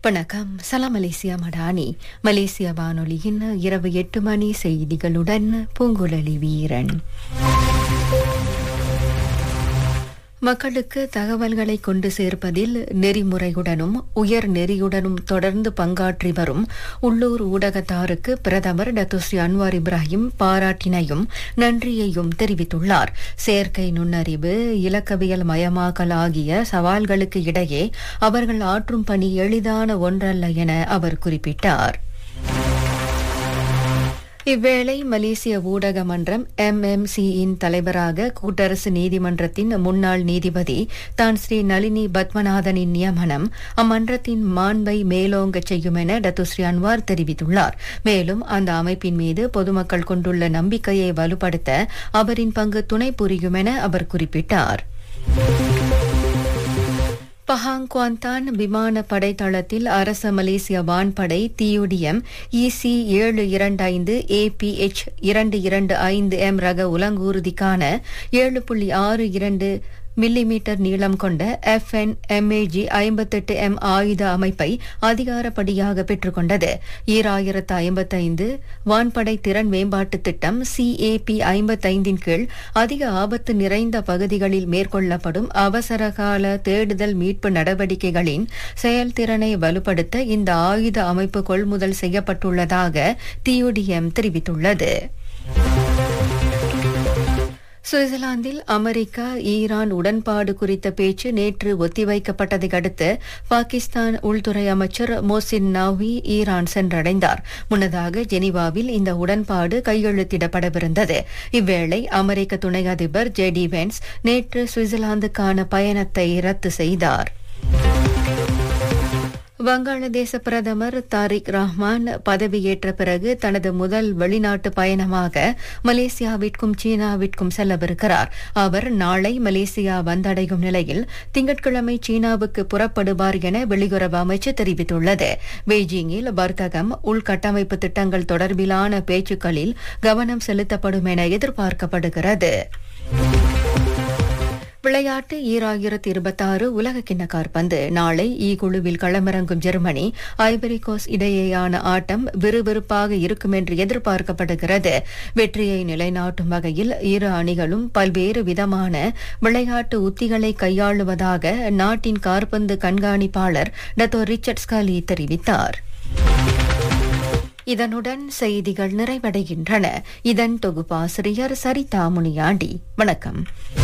வணக்கம் சலாம் மலேசியா மடானி மலேசிய வானொலியின் இரவு எட்டு மணி செய்திகளுடன் பூங்குழலி வீரன் மக்களுக்கு தகவல்களை கொண்டு சேர்ப்பதில் நெறிமுறையுடனும் உயர் நெறியுடனும் தொடர்ந்து பங்காற்றி வரும் உள்ளூர் ஊடகத்தாருக்கு பிரதமர் டத்துஸ்ரீ அன்வார் இப்ராஹிம் பாராட்டினையும் நன்றியையும் தெரிவித்துள்ளார் செயற்கை நுண்ணறிவு இலக்கவியல் மயமாக்கல் ஆகிய சவால்களுக்கு இடையே அவர்கள் ஆற்றும் பணி எளிதான ஒன்றல்ல என அவர் குறிப்பிட்டார் இவ்வேளை மலேசிய ஊடக மன்றம் எம்எம்சியின் தலைவராக கூட்டரசு நீதிமன்றத்தின் முன்னாள் நீதிபதி தான் ஸ்ரீ நளினி பத்மநாதனின் நியமனம் அம்மன்றத்தின் மாண்பை மேலோங்கச் செய்யும் என டத்துஸ்ரீ அன்வார் தெரிவித்துள்ளார் மேலும் அந்த அமைப்பின் மீது பொதுமக்கள் கொண்டுள்ள நம்பிக்கையை வலுப்படுத்த அவரின் பங்கு துணை புரியும் என அவர் குறிப்பிட்டார் பஹாங் குவாந்தான் விமான படை தளத்தில் அரச மலேசிய வான்படை தியுடிஎம் இசி ஏழு இரண்டு ஐந்து ஏபிஎச் இரண்டு இரண்டு ஐந்து எம் ரக உலங்கூர்திக்கான ஏழு புள்ளி ஆறு இரண்டு மில்லிமீட்டர் நீளம் கொண்ட எஃப் என் எம்ஏஜி ஐம்பத்தெட்டு எம் ஆயுத அமைப்பை அதிகாரப்படியாக பெற்றுக்கொண்டது ஈராயிரத்து ஐம்பத்தைந்து வான்படை திறன் மேம்பாட்டு திட்டம் சிஏபி ஐம்பத்தைந்தின் கீழ் அதிக ஆபத்து நிறைந்த பகுதிகளில் மேற்கொள்ளப்படும் அவசரகால தேடுதல் மீட்பு நடவடிக்கைகளின் செயல்திறனை வலுப்படுத்த இந்த ஆயுத அமைப்பு கொள்முதல் செய்யப்பட்டுள்ளதாக டியூடிஎம் தெரிவித்துள்ளது சுவிட்சர்லாந்தில் அமெரிக்கா ஈரான் உடன்பாடு குறித்த பேச்சு நேற்று ஒத்திவைக்கப்பட்டதை அடுத்து பாகிஸ்தான் உள்துறை அமைச்சர் மோசின் நவ்வி ஈரான் சென்றடைந்தார் முன்னதாக ஜெனீவாவில் இந்த உடன்பாடு கையெழுத்திடப்படவிருந்தது இவ்வேளை அமெரிக்க துணை அதிபர் ஜே டி வென்ஸ் நேற்று சுவிட்சர்லாந்துக்கான பயணத்தை ரத்து செய்தார் வங்காளதேச பிரதமர் தாரிக் ரஹ்மான் பதவியேற்ற பிறகு தனது முதல் வெளிநாட்டு பயணமாக மலேசியாவிற்கும் சீனாவிற்கும் செல்லவிருக்கிறார் அவர் நாளை மலேசியா வந்தடையும் நிலையில் திங்கட்கிழமை சீனாவுக்கு புறப்படுவார் என வெளியுறவு அமைச்சு தெரிவித்துள்ளது பெய்ஜிங்கில் வர்த்தகம் உள்கட்டமைப்பு திட்டங்கள் தொடர்பிலான பேச்சுக்களில் கவனம் செலுத்தப்படும் என எதிர்பார்க்கப்படுகிறது விளையாட்டு ஈராயிரத்தி இருபத்தாறு உலக கிண்ண காற்பந்து நாளை இ குழுவில் களமிறங்கும் ஜெர்மனி ஐவரி கோஸ் இடையேயான ஆட்டம் விறுவிறுப்பாக இருக்கும் என்று எதிர்பார்க்கப்படுகிறது வெற்றியை நிலைநாட்டும் வகையில் இரு அணிகளும் பல்வேறு விதமான விளையாட்டு உத்திகளை கையாளுவதாக நாட்டின் காற்பந்து கண்காணிப்பாளர் டத்தோ ரிச்சர்ட் ஸ்காலி தெரிவித்தார் இதனுடன் செய்திகள் நிறைவடைகின்றன இதன் தொகுப்பாசிரியர் சரிதா முனியாண்டி வணக்கம்